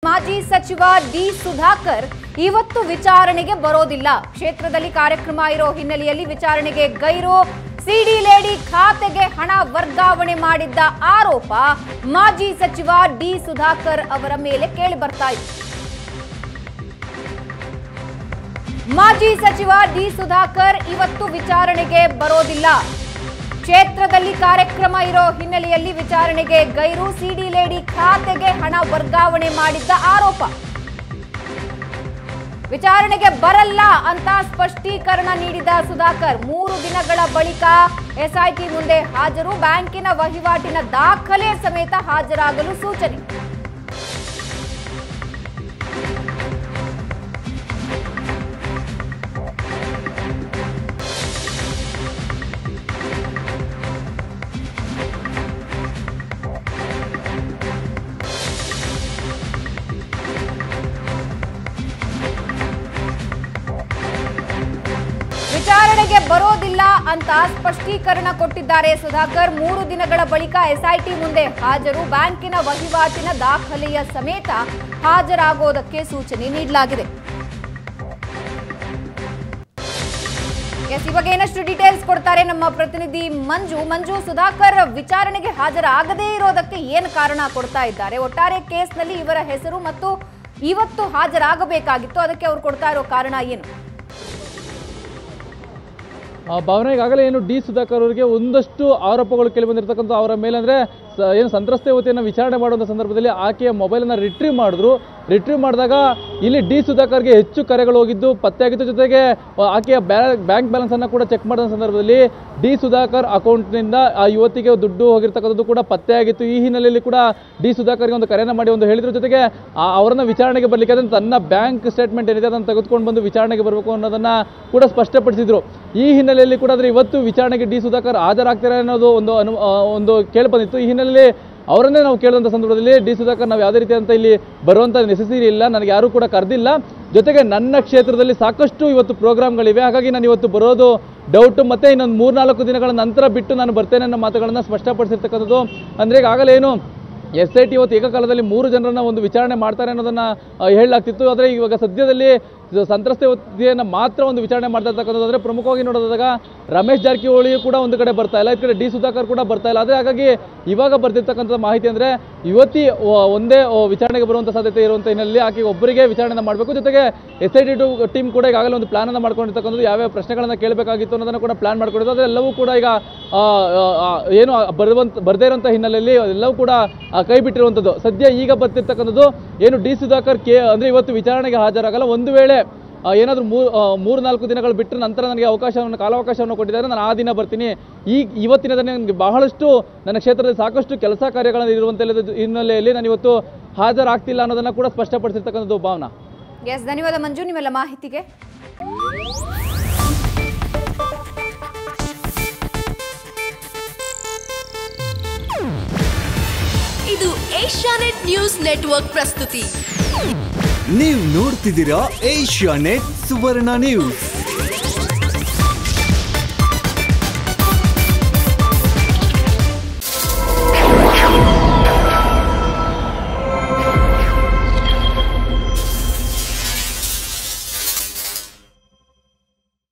ಮಾಜಿ ಸಚಿವ ಡಿ ಸುಧಾಕರ್ ಇವತ್ತು ವಿಚಾರಣೆಗೆ ಬರೋದಿಲ್ಲ ಕ್ಷೇತ್ರದಲ್ಲಿ ಕಾರ್ಯಕ್ರಮ ಇರೋ ಹಿನ್ನೆಲೆಯಲ್ಲಿ ವಿಚಾರಣೆಗೆ ಗೈರು ಸಿಡಿ ಲೇಡಿ ಖಾತೆಗೆ ಹಣ ವರ್ಗಾವಣೆ ಮಾಡಿದ್ದ ಆರೋಪ ಮಾಜಿ ಸಚಿವ ಡಿ ಸುಧಾಕರ್ ಅವರ ಮೇಲೆ ಕೇಳಿ ಬರ್ತಾ ಇತ್ತು ಮಾಜಿ ಸಚಿವ ಡಿ ಸುಧಾಕರ್ ಇವತ್ತು ವಿಚಾರಣೆಗೆ ಬರೋದಿಲ್ಲ ಕ್ಷೇತ್ರದಲ್ಲಿ ಕಾರ್ಯಕ್ರಮ ಇರೋ ಹಿನ್ನೆಲೆಯಲ್ಲಿ ವಿಚಾರಣೆಗೆ ಗೈರು ಸಿಡಿ ಲೇಡಿ ಖಾತೆಗೆ ಹಣ ವರ್ಗಾವಣೆ ಮಾಡಿದ್ದ ಆರೋಪ ವಿಚಾರಣೆಗೆ ಬರಲ್ಲ ಅಂತ ಸ್ಪಷ್ಟೀಕರಣ ನೀಡಿದ ಸುಧಾಕರ್ ಮೂರು ದಿನಗಳ ಬಳಿಕ ಎಸ್ಐಟಿ ಮುಂದೆ ಹಾಜರು ಬ್ಯಾಂಕಿನ ವಹಿವಾಟಿನ ದಾಖಲೆ ಸಮೇತ ಹಾಜರಾಗಲು ಸೂಚನೆ ವಿಚಾರಣೆಗೆ ಬರೋದಿಲ್ಲ ಅಂತ ಸ್ಪಷ್ಟೀಕರಣ ಕೊಟ್ಟಿದ್ದಾರೆ ಸುಧಾಕರ್ ಮೂರು ದಿನಗಳ ಬಳಿಕ ಎಸ್ಐಟಿ ಮುಂದೆ ಹಾಜರು ಬ್ಯಾಂಕಿನ ವಹಿವಾಟಿನ ದಾಖಲೆಯ ಸಮೇತ ಹಾಜರಾಗೋದಕ್ಕೆ ಸೂಚನೆ ನೀಡಲಾಗಿದೆ ಎಸ್ ಇವಾಗ ಏನಷ್ಟು ಡೀಟೇಲ್ಸ್ ಕೊಡ್ತಾರೆ ನಮ್ಮ ಪ್ರತಿನಿಧಿ ಮಂಜು ಮಂಜು ಸುಧಾಕರ್ ವಿಚಾರಣೆಗೆ ಹಾಜರಾಗದೇ ಇರೋದಕ್ಕೆ ಏನು ಕಾರಣ ಕೊಡ್ತಾ ಇದ್ದಾರೆ ಒಟ್ಟಾರೆ ಕೇಸ್ನಲ್ಲಿ ಇವರ ಹೆಸರು ಮತ್ತು ಇವತ್ತು ಹಾಜರಾಗಬೇಕಾಗಿತ್ತು ಅದಕ್ಕೆ ಅವ್ರು ಕೊಡ್ತಾ ಇರೋ ಕಾರಣ ಏನು ಆ ಭಾವನೆ ಈಗಾಗಲೇ ಏನು ಡಿ ಸುಧಾಕರ್ ಅವರಿಗೆ ಒಂದಷ್ಟು ಆರೋಪಗಳು ಕೇಳಿ ಬಂದಿರತಕ್ಕಂಥ ಅವರ ಮೇಲೆ ಅಂದರೆ ಸ ಏನು ಸಂತ್ರಸ್ತೆ ಯುವತಿಯನ್ನು ವಿಚಾರಣೆ ಮಾಡುವಂಥ ಸಂದರ್ಭದಲ್ಲಿ ಆಕೆಯ ಮೊಬೈಲನ್ನು ರಿಟ್ರೀವ್ ಮಾಡಿದ್ರು ರಿಟ್ರೀವ್ ಮಾಡಿದಾಗ ಇಲ್ಲಿ ಡಿ ಸುಧಾಕರ್ಗೆ ಹೆಚ್ಚು ಕರೆಗಳು ಹೋಗಿದ್ದು ಪತ್ತೆಯಾಗಿದ್ದು ಜೊತೆಗೆ ಆ, ಆಕೆಯ ಬ್ಯಾಂಕ್ ಬ್ಯಾಲೆನ್ಸನ್ನು ಕೂಡ ಚೆಕ್ ಮಾಡಿದ ಸಂದರ್ಭದಲ್ಲಿ ಡಿ ಸುಧಾಕರ್ ಅಕೌಂಟ್ನಿಂದ ಆ ಯುವತಿಗೆ ದುಡ್ಡು ಹೋಗಿರ್ತಕ್ಕಂಥದ್ದು ಕೂಡ ಪತ್ತೆಯಾಗಿತ್ತು ಈ ಹಿನ್ನೆಲೆಯಲ್ಲಿ ಕೂಡ ಡಿ ಸುಧಾಕರ್ಗೆ ಒಂದು ಕರೆಯನ್ನು ಮಾಡಿ ಒಂದು ಹೇಳಿದ್ರ ಜೊತೆಗೆ ಆ- ಅವರನ್ನ ವಿಚಾರಣೆಗೆ ಬರಲಿಕ್ಕೆ ಅದನ್ನು ತನ್ನ ಬ್ಯಾಂಕ್ ಸ್ಟೇಟ್ಮೆಂಟ್ ಏನಿದೆ ಅದನ್ನು ತೆಗೆದುಕೊಂಡು ಬಂದು ವಿಚಾರಣೆಗೆ ಬರಬೇಕು ಅನ್ನೋದನ್ನ ಕೂಡ ಸ್ಪಷ್ಟಪಡಿಸಿದ್ರು ಈ ಹಿನ್ನೆಲೆಯಲ್ಲಿ ಕೂಡ ಆದರೆ ಇವತ್ತು ವಿಚಾರಣೆಗೆ ಡಿ ಸುಧಾಕರ್ ಹಾಜರಾಗ್ತಾರೆ ಅನ್ನೋದು ಒಂದು ಅನು ಆ, ಒಂದು ಕೇಳಿ ಬಂದಿತ್ತು ಈ ಹಿನ್ನೆಲೆಯಲ್ಲಿ ಅವರನ್ನೇ ನಾವು ಕೇಳಿದಂಥ ಸಂದರ್ಭದಲ್ಲಿ ಡಿ ಸುಧಾಕರ್ ನಾವು ಯಾವುದೇ ರೀತಿಯಂತ ಇಲ್ಲಿ ಬರುವಂಥ ನೆಸೆಸಿರಿ ಇಲ್ಲ ನನಗೆ ಯಾರೂ ಕೂಡ ಕರೆದಿಲ್ಲ ಜೊತೆಗೆ ನನ್ನ ಕ್ಷೇತ್ರದಲ್ಲಿ ಸಾಕಷ್ಟು ಇವತ್ತು ಪ್ರೋಗ್ರಾಮ್ಗಳಿವೆ ಹಾಗಾಗಿ ನಾನು ಇವತ್ತು ಬರೋದು ಡೌಟು ಮತ್ತೆ ಇನ್ನೊಂದು ಮೂರ್ನಾಲ್ಕು ದಿನಗಳ ನಂತರ ಬಿಟ್ಟು ನಾನು ಬರ್ತೇನೆ ಅನ್ನೋ ಮಾತುಗಳನ್ನು ಸ್ಪಷ್ಟಪಡಿಸಿರ್ತಕ್ಕಂಥದ್ದು ಅಂದರೆ ಈಗಾಗಲೇ ಏನು ಎಸ್ ಐ ಟಿ ಇವತ್ತು ಏಕಕಾಲದಲ್ಲಿ ಮೂರು ಜನರನ್ನ ಒಂದು ವಿಚಾರಣೆ ಮಾಡ್ತಾರೆ ಅನ್ನೋದನ್ನ ಆ, ಹೇಳಲಾಗ್ತಿತ್ತು ಆದರೆ ಇವಾಗ ಸದ್ಯದಲ್ಲಿ ಇದು ಸಂತ್ರಸ್ತೆ ವೃತ್ತಿಯನ್ನು ಮಾತ್ರ ಒಂದು ವಿಚಾರಣೆ ಮಾಡ್ತಾ ಇರ್ತಕ್ಕಂಥದ್ದು ಅಂದರೆ ಪ್ರಮುಖವಾಗಿ ನೋಡೋದಾಗ ರಮೇಶ್ ಜಾರಕಿಹೊಳಿಯು ಕೂಡ ಒಂದು ಕಡೆ ಬರ್ತಾ ಇಲ್ಲ ಈ ಕಡೆ ಡಿ ಸುಧಾಕರ್ ಕೂಡ ಬರ್ತಾ ಇಲ್ಲ ಅದೇ ಹಾಗಾಗಿ ಇವಾಗ ಬರ್ತಿರ್ತಕ್ಕಂಥ ಮಾಹಿತಿ ಅಂದರೆ ಯುವತಿ ಒ- ಒಂದೇ ಒ, ವಿಚಾರಣೆಗೆ ಬರುವಂಥ ಸಾಧ್ಯತೆ ಇರುವಂಥ ಹಿನ್ನೆಲೆಯಲ್ಲಿ ಆಕೆಗೆ ಒಬ್ಬರಿಗೆ ವಿಚಾರಣೆ ಮಾಡಬೇಕು ಜೊತೆಗೆ ಎಸ್ ಐ ಟಿ ಟೀಮ್ ಕೂಡ ಈಗಾಗಲೇ ಒಂದು ಪ್ಲಾನ್ ಅನ್ನು ಮಾಡ್ಕೊಂಡಿರ್ತಕ್ಕಂಥದ್ದು ಯಾವ್ಯಾವ ಪ್ರಶ್ನೆಗಳನ್ನ ಕೇಳಬೇಕಾಗಿತ್ತು ಅನ್ನೋದನ್ನ ಕೂಡ ಪ್ಲಾನ್ ಮಾಡ್ಕೊಂಡಿದ್ದು ಅದೆಲ್ಲವೂ ಕೂಡ ಈಗ ಆ, ಆ, ಆ, ಏನು ಬರುವಂತ ಬರದೇ ಇರುವಂಥ ಹಿನ್ನೆಲೆಯಲ್ಲಿ ಎಲ್ಲವೂ ಕೂಡ ಆ, ಕೈ ಬಿಟ್ಟಿರುವಂಥದ್ದು ಸದ್ಯ ಈಗ ಬರ್ತಿರ್ತಕ್ಕಂಥದ್ದು ಏನು ಡಿ ಸುಧಾಕರ್ ಕೆ ಅಂದರೆ ಇವತ್ತು ವಿಚಾರಣೆಗೆ ಹಾಜರಾಗಲ್ಲ ಒಂದು ವೇಳೆ ಆ, ಏನಾದರೂ ಮೂರು ಮೂರು ನಾಲ್ಕು ದಿನಗಳು ಬಿಟ್ಟು ನಂತರ ನನಗೆ ಅವಕಾಶವನ್ನು ಕಾಲಾವಕಾಶವನ್ನು ಕೊಟ್ಟಿದ್ದಾರೆ ನಾನು ಆ ದಿನ ಬರ್ತೀನಿ ಈ ಇವತ್ತಿನ ದಿನ ನನಗೆ ಬಹಳಷ್ಟು ನನ್ನ ಕ್ಷೇತ್ರದಲ್ಲಿ ಸಾಕಷ್ಟು ಕೆಲಸ ಕಾರ್ಯಗಳನ್ನು ಇರುವಂಥ ಹಿನ್ನೆಲೆಯಲ್ಲಿ ನಾನು ಇವತ್ತು ಹಾಜರಾಗ್ತಿಲ್ಲ ಅನ್ನೋದನ್ನು ಕೂಡ ಸ್ಪಷ್ಟಪಡಿಸಿರ್ತಕ್ಕಂಥದ್ದು ಭಾವನಾ ಎಸ್ ಧನ್ಯವಾದ ಮಂಜು ನಿಮ್ಮೆಲ್ಲ ಮಾಹಿತಿಗೆ ಇದು ಏಷ್ಯಾನೆಟ್ ನ್ಯೂಸ್ ನೆಟ್ವರ್ಕ್ ಪ್ರಸ್ತುತಿ ನೀವು ನೋಡ್ತಿದ್ದೀರಾ ಏಷ್ಯಾ ನೆಟ್ ಸುವರ್ಣ ನ್ಯೂಸ್